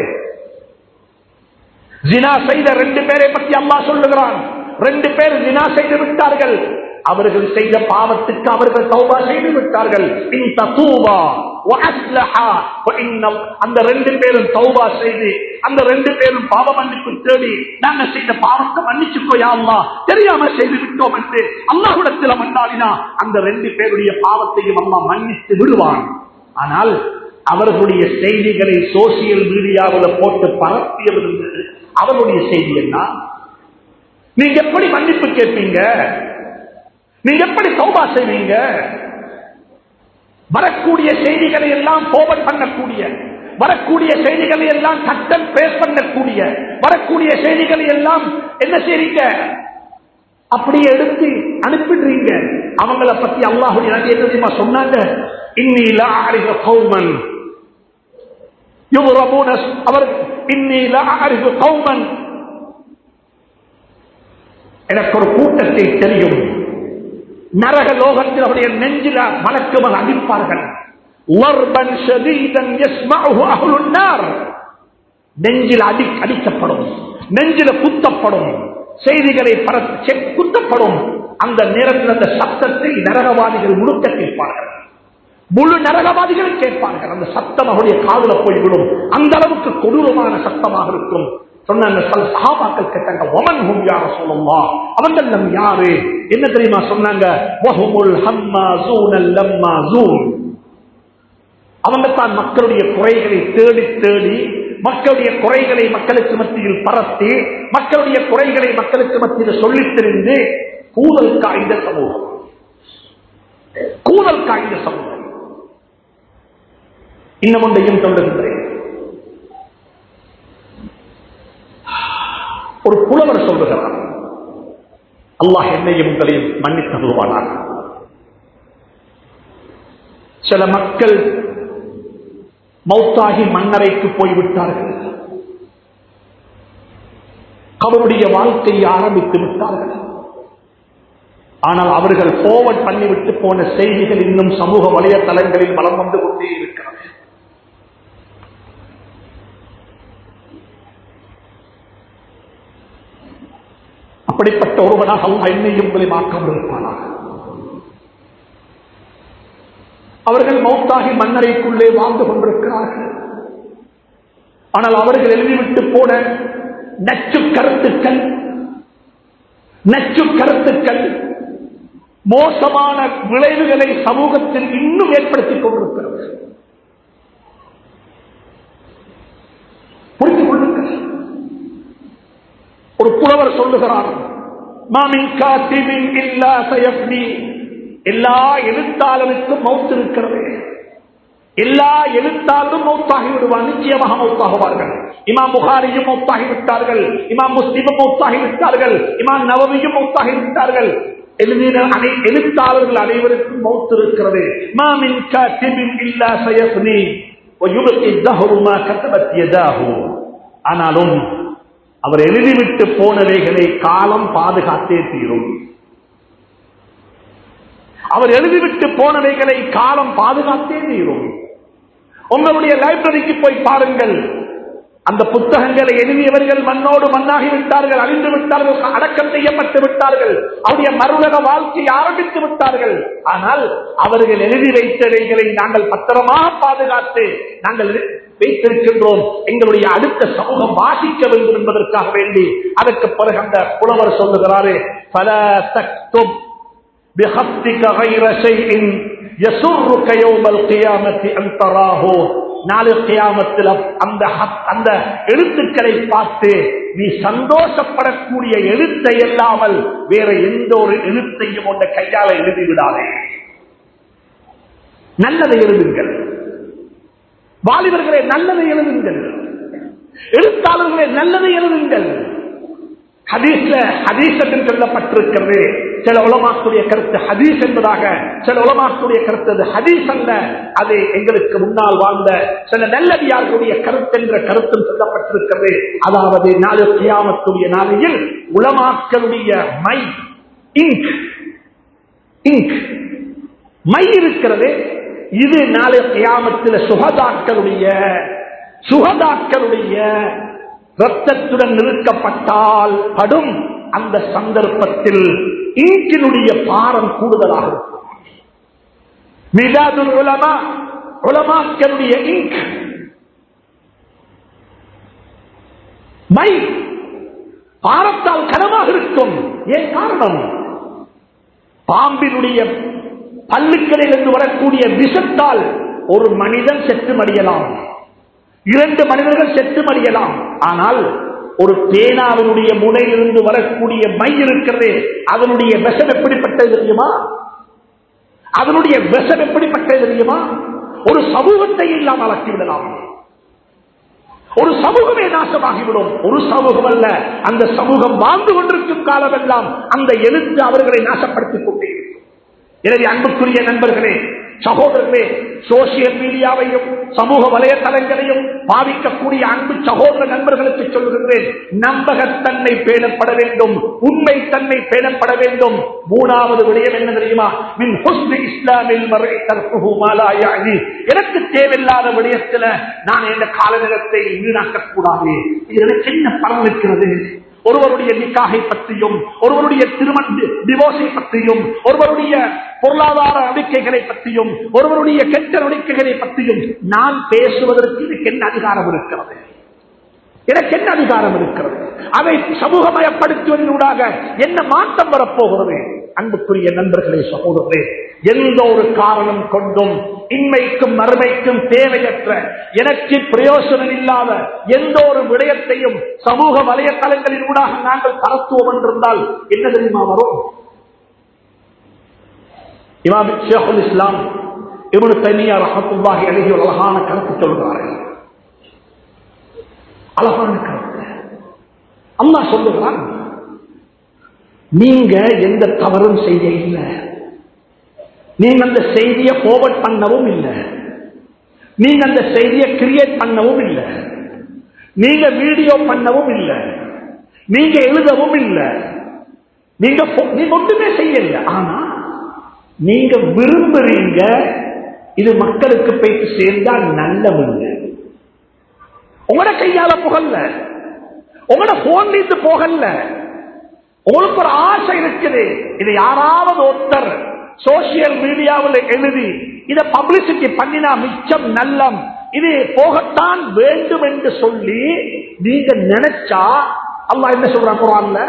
ஜினா செய்த ரெண்டு பேரை பற்றி அல்லாஹ் சொல்லுகிறான் ரெண்டு பேர் ஜினா செய்து விட்டார்கள் அவர்கள் செய்த பாவத்துக்கு அவர்கள் தௌபா செய்து விட்டார்கள் இன் தத்தூபா வ அஸ்லஹா வ இன்ன- அந்த ரெண்டு பேரும் தௌபா செய்து அந்த ரெண்டு பேரும் பாவ மன்னிப்பு தேடி நாங்க செய்த பாவத்தை மன்னிச்சுக்கோ யா அல்லாஹ் தெரியாம செய்து விட்டோம் என்று அல்லாஹ்விடத்தில் மன்றாடினா அந்த ரெண்டு பேருடைய பாவத்தையும் அல்லாஹ் மன்னித்து விடுவான் ஆனால் அவர்களுடைய செய்திகளை சோசியல் மீடியாவில் போட்டு பரப்பியது இருந்தது அவருடைய செய்தி என்ன நீங்க எப்படி மன்னிப்பு கேட்பீங்க நீங்க எப்படி சௌபா செய்வீங்க வரக்கூடிய செய்திகளை எல்லாம் போவன் பண்ணக்கூடிய வரக்கூடிய செய்திகளை எல்லாம் கட்டம் பேஸ் பண்ணக்கூடிய வரக்கூடிய செய்திகளை எல்லாம் என்ன செய்றீங்க அப்படியே எடுத்து அனுப்பிடுறீங்க அவங்கள பத்தி அல்லாஹுடைய நபி என்ன தெரியுமா சொன்னாங்க இன்னில அறிக கௌமன் யுவரபூன அவர் இன்னில அறிக கௌமன் எனக்கு ஒரு கூட்டத்தை தெரியும் நரக லோகத்தில் அவருடைய நெஞ்சில மலக்குமல் அடிப்பார்கள் வர்பன் ஷதீதன் யஸ்மஉஹு அஹ்லுன் நார் நெஞ்சில் அடி அடிக்கப்படும் நெஞ்சில குத்தப்படும் செய்திகளை பரப்ப செ- குத்தப்படும் அந்த நேரத்தில் அந்த சத்தத்தை நரகவாதிகள் முழுக்க கேட்பார்கள் முழு நரகவாதிகள் கேட்பார்கள் அந்த சத்தம் அவருடைய காதுல போய் விடும் அந்த அளவுக்கு கொடூரமான சத்தமாக இருக்கும் சொன்ன அந்த சல் சஹாபாக்கள் கேட்டாங்க ஒமன் ஹும் யார சொல்லுமா அவங்கள் நம் யாரு என்ன தெரியுமா சொன்னாங்க வஹுமுல் ஹம்மாசூனல் லம்மாசூன் அவங்க தான் மக்களுடைய குறைகளை தேடி தேடி மக்களுடைய குறைகளை மக்களுக்கு மத்தியில் பரத்தி மக்களுடைய குறைகளை மக்களுக்கு மத்தியில் சொல்லித் தெரிந்து கூதல் காய்ந்த சமூகம் கூதல் காய்ந்த சமூகம் இன்னும் ஒன்றையும் சொல்லுகின்றேன் ஒரு புலவர் சொல்லுகிறார் அல்லாஹ் என்னையும் உங்களையும் மன்னித்து தருவானார் சில மக்கள் மௌத்தாகி மன்னரைக்கு போய்விட்டார்கள் அவருடைய வாழ்க்கையை ஆரம்பித்து விட்டார்கள் ஆனால் அவர்கள் போவட் பண்ணிவிட்டு போன செய்திகள் இன்னும் சமூக வலைதளங்களில் வலம் வந்து கொண்டே இருக்கிறது அப்படிப்பட்ட ஒருவனாக அல்லாஹ் என்னையும் உங்களை மாற்றம் இருப்பானாக அவர்கள் மௌத்தாகி மன்னரைக்குள்ளே வாழ்ந்து கொண்டிருக்கிறார்கள் ஆனால் அவர்கள் எழுதிவிட்டு போன நச்சு கருத்துக்கள் நச்சு கருத்துக்கள் மோசமான விளைவுகளை சமூகத்தில் இன்னும் ஏற்படுத்திக் கொண்டிருக்கிறது புரிந்து கொள்ளுங்கள் ஒரு புலவர் சொல்லுகிறார் மாமின் காத்திமின் இல்லா சயப்னி எல்லா எழுத்தாளருக்கும் மௌத்து இருக்கிறது எல்லா எழுத்தாளரும் மௌத்தாகி விடுவார் நிச்சயமாக மௌத்தாகுவார்கள் இமாம் புகாரியும் மௌத்தாகி விட்டார்கள் இமாம் முஸ்லிமும் மௌத்தாகி விட்டார்கள் இமாம் நவவியும் மௌத்தாகி விட்டார்கள் எழுதின அனை எழுத்தாளர்கள் அனைவருக்கும் மௌத்து இருக்கிறது மாமின் காத்திமின் இல்லா சயப்னி ويبقي الدهر ما كتبت يداه ஆனாலும் அவர் எழுதிவிட்டு போனவைகளை காலம் பாதுகாத்தே தீரும் அவர் எழுதிவிட்டு போனவைகளை காலம் பாதுகாத்தே தீரும் உங்களுடைய லைப்ரரிக்கு போய் பாருங்கள் அந்த புத்தகங்களை எழுதியவர்கள் மண்ணோடு மண்ணாகி விட்டார்கள் அழிந்து விட்டார்கள் அடக்கம் செய்யப்பட்டு விட்டார்கள் அவருடைய மறுலக வாழ்க்கையை ஆரம்பித்து விட்டார்கள் ஆனால் அவர்கள் எழுதி வைத்தவைகளை நாங்கள் பத்திரமாக பாதுகாத்து நாங்கள் வைத்திருக்கின்றோம் எங்களுடைய அடுத்த சமூகம் வாசிக்க வேண்டும் என்பதற்காக வேண்டி அதற்கு பிறகு அந்த புலவர் சொல்லுகிறாரு பல தக்தும் بخطك غير شيء يسرك يوم القيامة أن تراه நாளை கியாமத்தில் அந்த ஹத்- அந்த எழுத்துக்களை பார்த்து நீ சந்தோஷப்படக்கூடிய எழுத்தை இல்லாமல் வேற எந்த ஒரு எழுத்தையும் உன்னை கையால எழுதி விடாதே நல்லதை எழுதுங்கள் வாலிபர்களே நல்லதை எழுதுங்கள் எழுத்தாளர்களே நல்லதை எழுதுங்கள் ஹதீஸ்ல ஹதீஸ் என்று சொல்லப்பட்டிருக்கிறது சில உலமாக்குடைய கருத்து ஹதீஸ் என்பதாக சில உலமாக்குடைய கருத்து அது ஹதீஸ் அல்ல அது எங்களுக்கு முன்னால் வாழ்ந்த சில நல்லடியார்களுடைய கருத்து என்ற கருத்தும் சொல்லப்பட்டிருக்கிறது அதாவது நாளை கியாமத்துடைய நாளையில் உலமாக்களுடைய மை இங்க் இங்க் மை இருக்கிறது இது நாளை கியாமத்தில் சுகதாக்களுடைய சுகதாக்களுடைய ரத்தத்துடன் நிறுக்கப்பட்டால் படும் அந்த சந்தர்ப்பத்தில் இங்கினுடைய பாரம் கூடுதலாக இருக்கும் மிதாதுல் உலமா உலமாக்களுடைய இங்க் மை பாரத்தால் கனமாக இருக்கும் ஏன் காரணம் பாம்பினுடைய பல்லுக்கடையில் இருந்து வரக்கூடிய விஷத்தால் ஒரு மனிதன் செத்து மடியலாம் இரண்டு மனிதர்கள் செத்து மடியலாம் ஆனால் ஒரு பேனாவினுடைய முனையிலிருந்து வரக்கூடிய மை இருக்கிறதே அதனுடைய விஷம் எப்படிப்பட்டது தெரியுமா அதனுடைய விஷம் எப்படிப்பட்டது தெரியுமா ஒரு சமூகத்தை இல்லாமல் ஆக்கிவிடலாம் ஒரு சமூகமே நாசமாகிவிடும் ஒரு சமூகம் அல்ல அந்த சமூகம் வாழ்ந்து கொண்டிருக்கும் காலமெல்லாம் அந்த எழுத்து அவர்களை நாசப்படுத்திக் கொண்டே இருக்கும் எனவே அன்புக்குரிய நண்பர்களே சகோதரர்களே சோசியல் மீடியாவையும் சமூக வலைத்தளங்களையும் பாதிக்கக்கூடிய அன்பு சகோதர நண்பர்களுக்கு சொல்லுகின்றேன் நம்பகத்தன்மை பேணப்பட வேண்டும் உண்மை தன்மை பேணப்பட வேண்டும் மூணாவது விடயம் என்ன தெரியுமா மின் ஹுஸ்னி இஸ்லாமில் மறை தற்புகு மாலாயாகி எனக்கு தேவையில்லாத விடயத்துல நான் எந்த காலநிலத்தை வீணாக்க கூடாது இது எனக்கு என்ன பலன் இருக்கிறது ஒருவருடைய நிக்காகை பற்றியும் ஒருவருடைய திருமண டிவோர்ஸை பற்றியும் ஒருவருடைய பொருளாதார நம்பிக்கைகளை பற்றியும் ஒருவருடைய கெட்ட நம்பிக்கைகளை பற்றியும் நான் பேசுவதற்கு எனக்கு என்ன அதிகாரம் இருக்கிறது எனக்கு என்ன அதிகாரம் இருக்கிறது அதை சமூகமயப்படுத்துவதனூடாக என்ன மாற்றம் வரப்போகிறது அன்புக்குரிய நண்பர்களே சகோதரர்களே எந்த ஒரு காரணம் கொண்டும் இன்மைக்கும் மறுமைக்கும் தேவையற்ற எனக்கு பிரயோசனம் இல்லாத எந்த ஒரு விடயத்தையும் சமூக வலைத்தளங்களின் ஊடாக நாங்கள் பரத்துவோம் என்றிருந்தால் என்ன தெரியுமா வரும் இமாம் ஷேகுல் இஸ்லாம் இவனு தனியா ரஹத்துல்லாஹி அழகி ஒரு அழகான கருத்து சொல்கிறார்கள் அழகான கருத்து அம்மா சொல்லுகிறான் நீங்க எந்த தவறும் செய்ய இல்லை நீங்க அந்த செய்தியை போவர்ட் பண்ணவும் இல்லை நீங்க அந்த செய்தியை கிரியேட் பண்ணவும் இல்லை நீங்க வீடியோ பண்ணவும் இல்லை நீங்க எழுதவும் இல்லை நீங்க நீங்க ஒன்றுமே செய்யல ஆனா நீங்க விரும்புறீங்க இது மக்களுக்கு போயிட்டு சேர்ந்தா நல்லவங்க உங்களோட கையால புகழ்ல உங்களோட போன் இருந்து போகல உங்களுக்கு ஒரு ஆசை இருக்குது இது யாராவது ஒருத்தர் சோசியல் மீடியாவில் எழுதி இதை பப்ளிசிட்டி பண்ணினா மிச்சம் நல்லம் இது போகத்தான் வேண்டும் என்று சொல்லி நீங்க நினைச்சா அல்லா என்ன சொல்றான் குரான்ல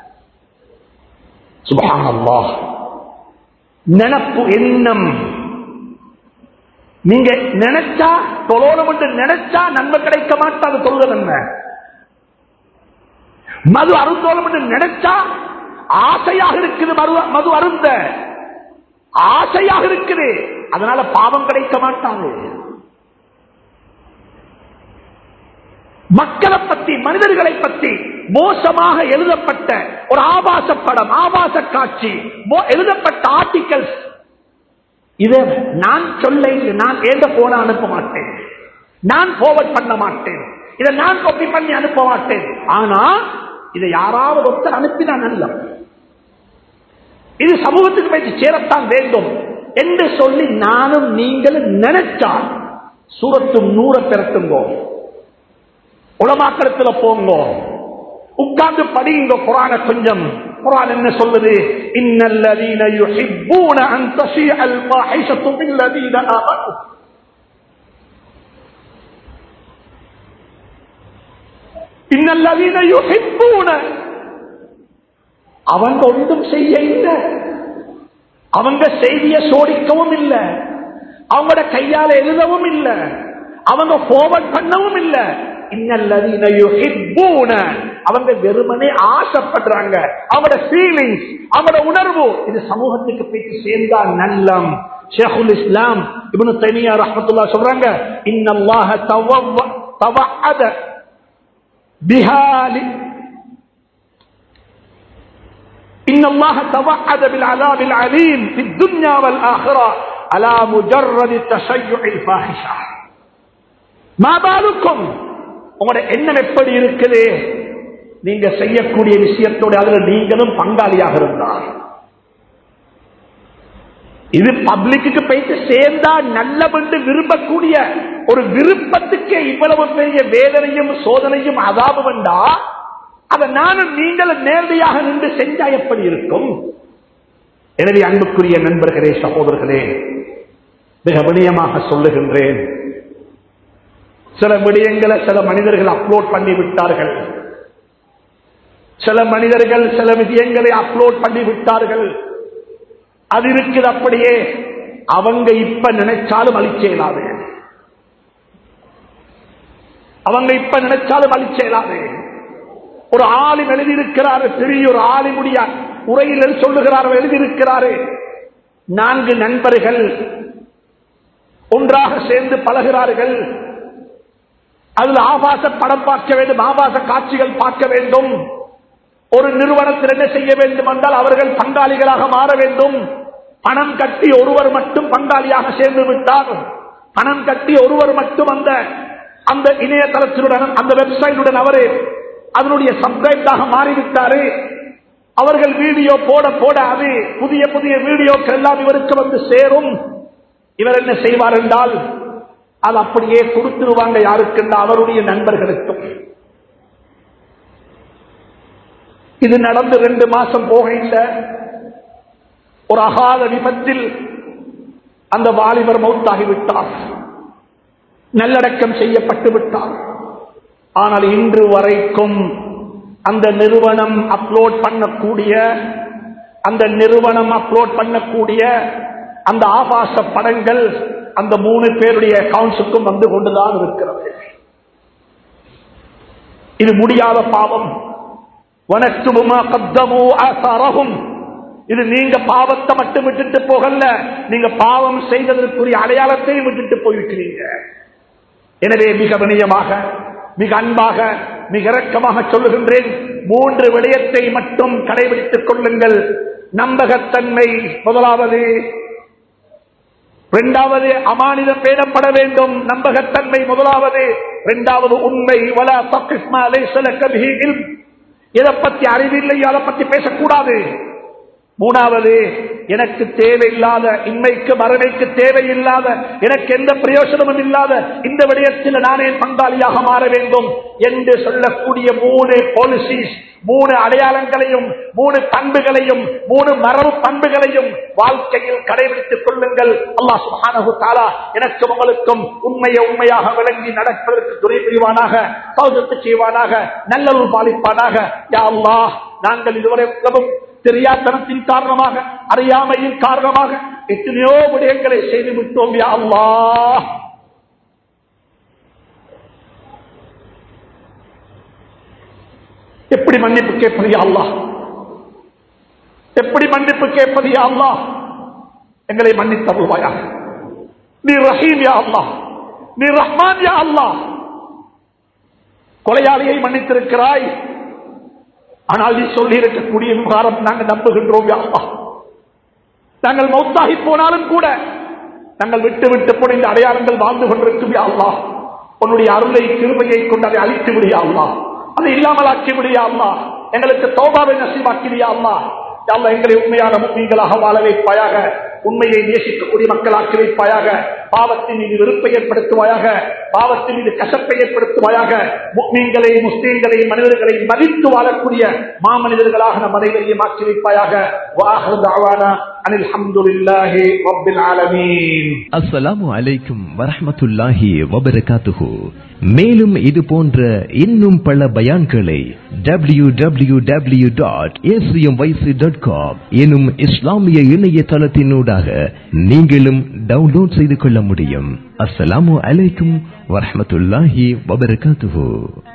சுபஹானல்லாஹ் நினப்பு எண்ணம் நீங்க நினைச்சா தொழோனம் என்று நினைச்சா நன்மை கிடைக்க மாட்டாது தொழுத நன்மை மது அருந்தோலம் என்று நினைச்சா ஆசையாக இருக்குது மது அருந்த ஆசையாக இருக்குது அதனால பாவம் கிடைக்க மாட்டாங்க மக்களை பற்றி மனிதர்களை பற்றி மோசமாக எழுதப்பட்ட ஒரு ஆபாச படம் ஆபாச காட்சி எழுதப்பட்ட ஆர்டிகல்ஸ் இதை நான் சொல்ல நான் ஏந்த போன அனுப்ப மாட்டேன் நான் போவர்ட் பண்ண மாட்டேன் இதை நான் காப்பி பண்ணி அனுப்ப மாட்டேன் ஆனா இதை யாராவது ஒருத்தர் அனுப்பினா நல்ல இது சமூகத்துக்கு போய் சேரத்தான் வேண்டும் என்று சொல்லி நானும் நீங்களும் நினைச்சால் சூரத்து நூற திரட்டுங்கோ உலமாக்கடத்துல போங்க உட்கார்ந்து படிங்க குரான கொஞ்சம் குரான் என்ன சொல்லுது இன்னல்லதீன யுஹிப்பூன அன் தஷீஅல் ஃபாஹிஷத்து பில்லதீன ஆமனு இன்னல்லதீன யுஹிப்பூன அவங்க ஒன்றும் செய்ய இல்லை அவங்க செய்திய சோடிக்கவும் இல்லை அவங்களோட கையால எழுதவும் இல்லை அவங்க போவர்ட் பண்ணவும் இல்லை அவங்க வெறுமனே ஆசைப்படுறாங்க அவங்களோட ஃபீலிங்ஸ் அவங்களோட உணர்வு இது சமூகத்துக்கு போயிட்டு சேர்ந்தா நல்லம் ஷேகுல் இஸ்லாம் இவனு தனியா ரஹமத்துல்லா சொல்றாங்க இன்னல்லாஹ தவஅத பிஹாலி إن الله توعد بالعذاب العليم في الدنيا والآخرة على مجرد تشيع الفاحشة ما بالكم உங்களோட எண்ணம் எப்படி இருக்குது நீங்க செய்யக்கூடிய விஷயத்தோட அதுல நீங்களும் பங்காளியாக இருந்தால் இது பப்ளிக்கு போயிட்டு சேர்ந்தா நல்லவென்று விரும்பக்கூடிய ஒரு விருப்பத்துக்கு இவ்வளவு பெரிய வேதனையும் சோதனையும் அதாபு வந்தா அதை நானும் நீங்களும் நேரடியாக நின்று செஞ்சா எப்படி இருக்கும் எனவே அன்புக்குரிய நண்பர்களே சகோதரர்களே மிக வினயமாக சொல்லுகின்றேன் சில விடயங்களை சில மனிதர்கள் அப்லோட் பண்ணி விட்டார்கள் சில மனிதர்கள் சில விஷயங்களை அப்லோட் பண்ணி விட்டார்கள் அது இருக்குது அப்படியே அவங்க இப்ப நினைச்சாலும் அழிச்சேலாது அவங்க இப்ப நினைச்சாலும் அழிச்சேலாது ஒரு ஆளும் எழுதியிருக்கிறாரு பெரிய ஒரு ஆளிமுடியா உரையில் சொல்லுகிறார் எழுதியிருக்கிறாரு நான்கு நண்பர்கள் ஒன்றாக சேர்ந்து பழகிறார்கள் அதில் ஆபாச படம் பார்க்க வேண்டும் ஆபாச காட்சிகள் பார்க்க வேண்டும் ஒரு நிறுவனத்தில் என்ன செய்ய வேண்டும் என்றால் அவர்கள் பங்காளிகளாக மாற வேண்டும் பணம் கட்டி ஒருவர் மட்டும் பங்காளியாக சேர்ந்து விட்டார் பணம் கட்டி ஒருவர் மட்டும் அந்த அந்த இணையதளத்தினுடன் அந்த வெப்சைட்டுடன் அவரு அதனுடைய சப்ஸ்கிரைப்டாக மாறிவிட்டாரு அவர்கள் வீடியோ போட போட அது புதிய புதிய வீடியோக்கள் எல்லாம் இவருக்கு வந்து சேரும் இவர் என்ன செய்வார் என்றால் அது அப்படியே கொடுத்துருவாங்க யாருக்கு அவருடைய நண்பர்களுக்கும் இது நடந்து ரெண்டு மாசம் போக இல்லை ஒரு அகாத விபத்தில் அந்த வாலிபர் மௌத்தாகிவிட்டார் நல்லடக்கம் செய்யப்பட்டு விட்டார் ஆனால் இன்று வரைக்கும் அந்த நிறுவனம் அப்லோட் பண்ணக்கூடிய அந்த நிறுவனம் அப்லோட் பண்ணக்கூடிய அந்த ஆபாச படங்கள் அந்த மூணு பேருடைய அக்கவுண்ட்ஸுக்கும் வந்து கொண்டுதான் இருக்கிறது இது முடியாத பாவம் வனத்துமா கத்தமோ ஆசாரகும் இது நீங்க பாவத்தை மட்டும் விட்டுட்டு போகல நீங்க பாவம் செய்ததற்குரிய அடையாளத்தையும் விட்டுட்டு போயிருக்கிறீங்க எனவே மிக வினயமாக மிக அன்பாக மிக இறக்கமாக சொல்லுகின்றேன் மூன்று விடயத்தை மட்டும் கடைபிடித்துக் கொள்ளுங்கள் நம்பகத்தன்மை முதலாவது இரண்டாவது அமானிதம் பேணப்பட வேண்டும் நம்பகத்தன்மை முதலாவது இரண்டாவது உண்மை வல தக்கிஸ்மா சில கல்வியில் எதை பத்தி அறிவில்லை அதை பத்தி பேசக்கூடாது மூணாவது எனக்கு தேவையில்லாத இன்மைக்கு மறுமைக்கு தேவையில்லாத எனக்கு எந்த பிரயோசனமும் இல்லாத இந்த விடயத்தில் நானே பங்காளியாக மாற வேண்டும் என்று சொல்லக்கூடிய மூணு பாலிசிஸ் மூணு அடையாளங்களையும் மூணு பண்புகளையும் மூணு மரபு பண்புகளையும் வாழ்க்கையில் கடைபிடித்துக் கொள்ளுங்கள் அல்லாஹ் சுஹானஹு தாலா எனக்கு உங்களுக்கும் உண்மையை உண்மையாக விளங்கி நடப்பதற்கு துணை புரிவானாக சௌதத்து செய்வானாக நல்லருள் பாலிப்பானாக யா அல்லாஹ் நாங்கள் இதுவரை உலகம் தெரியாத்தனத்தின் காரணமாக அறியாமையின் காரணமாக எத்தனையோ விடயங்களை செய்து விட்டோம் யா அல்லாஹ் எப்படி மன்னிப்பு கேட்பது யா அல்லாஹ் எப்படி மன்னிப்பு கேட்பது யா அல்லாஹ் எங்களை மன்னித்தருள்வாயா நீ ரஹீம் யா அல்லாஹ் நீ ரஹ்மான் யா அல்லாஹ் கொலையாளியை மன்னித்திருக்கிறாய் ஆனால் நீ சொல்லி இருக்கக்கூடிய விவகாரம் நாங்கள் நம்புகின்றோம் யா அல்லாஹ் நாங்கள் மௌத்தாகி போனாலும் கூட நாங்கள் விட்டு விட்டு போன இந்த அடையாளங்கள் வாழ்ந்து கொண்டிருக்கும் யா அல்லாஹ் உன்னுடைய அருளை கிருபையை கொண்டு அதை அழித்து விடியா அல்லாஹ் அதை இல்லாமல் ஆக்கி விடியா அல்லாஹ் எங்களுக்கு தோபாவை நசீவாக்கிறியா அல்லாஹ் யா அல்லாஹ் எங்களை உண்மையான முக்மீன்களாக வாழ வைப்பாயாக உண்மையை நேசிக்கக்கூடிய மக்களாக்கி வைப்பாயாக பாவத்தின் மீது வெறுப்பை ஏற்படுத்துவாயாக பாவத்தின் மீது கசப்பை ஏற்படுத்துவாயாக முக்மீன்களை முஸ்லீம்களை மனிதர்களை மதித்து வாழக்கூடிய மாமனிதர்களாக நம் அனைவரையும் ஆக்கி வைப்பாயாக வாஹர் தாவானா அனில் அல்ஹம்துலில்லாஹி ரப்பில் ஆலமீன் அஸ்ஸலாமு அலைக்கும் வரஹ்மத்துல்லாஹி வபரகாத்துஹு மேலும் இது போன்ற இன்னும் பல பயான்களை W W W dot dot com எனும் இஸ்லாமிய இணையதளத்தினூடாக நீங்களும் டவுன்லோட் செய்து கொள்ள முடியும் அஸ்ஸலாமு அலைக்கும் வரஹ்மத்துல்லாஹி வபரகாத்துஹு